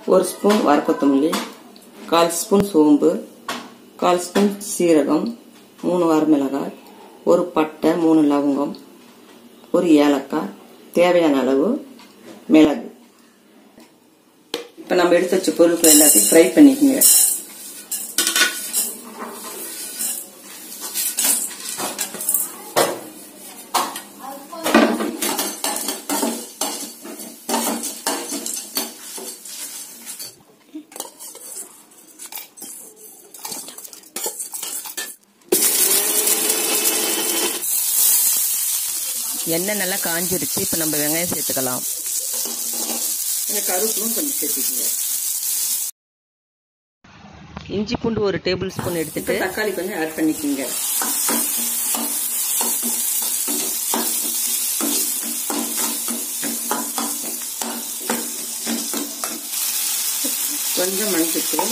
ஒரு ஸ்பூன் வரக்கொத்தமல்லி கால் ஸ்பூன் சோம்பு கால் ஸ்பூன் சீரகம் மூணு வரமிளகாய் ஒரு பட்டை மூணு லவங்கம் ஒரு ஏலக்காய் தேவையான அளவு மிளகு இப்போ நம்ம எடுத்து வச்ச பொருட்கள் எல்லாத்தையும் ஃப்ரை பண்ணிக்கோங்க எண்ணெய் நல்லா காஞ்சிருச்சு இப்போ நம்ம வெங்காயம் சேர்த்துக்கலாம் இந்த கருவேப்பிலும் கொஞ்சம் சேர்த்துக்கோங்க இஞ்சி பூண்டு ஒரு டேபிள் ஸ்பூன் இப்போ எடுத்துட்டு தக்காளி கொஞ்சம் ஆட் பண்ணிக்கோங்க கொஞ்சம் மஞ்சத்தூள்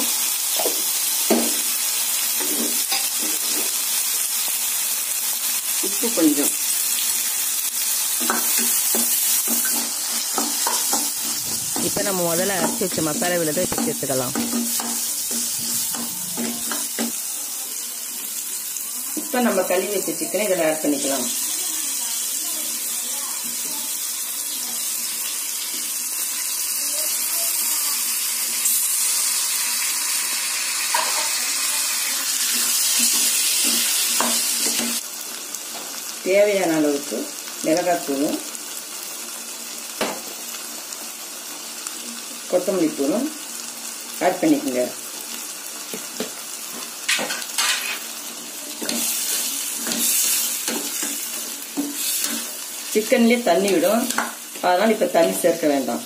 உப்பு கொஞ்சம் இப்போ நம்ம முதல்ல அரைச்சி வச்ச மசாலா விழுதை இப்போ சேர்த்துக்கலாம் இப்போ நம்ம கழுவி வச்ச சிக்கனை இதில் ஆட் பண்ணிக்கலாம் தேவையான அளவுக்கு மிளகாத்தூளும் கொத்தமல்லி தூளும் ஆட் பண்ணிக்கோங்க சிக்கன்லேயே தண்ணி விடும் அதனால் இப்போ தண்ணி சேர்க்க வேண்டாம்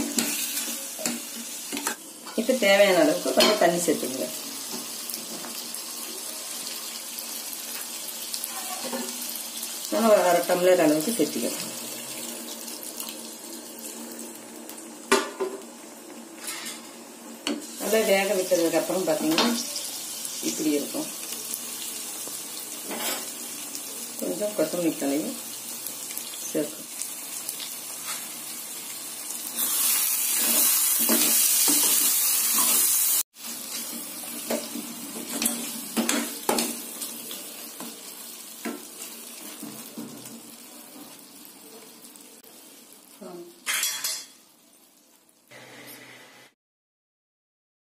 இப்போ தேவையான அளவுக்கு கொஞ்சம் தண்ணி சேர்த்துக்கங்க நான் ஒரு அரை டம்ளர் அளவுக்கு சேர்த்துக்கிறேன் நல்லா வேக விட்டதுக்கு அப்புறம் பார்த்தீங்கன்னா இப்படி இருக்கும் கொஞ்சம் கொத்தமல்லி தலையும் சேர்க்கும்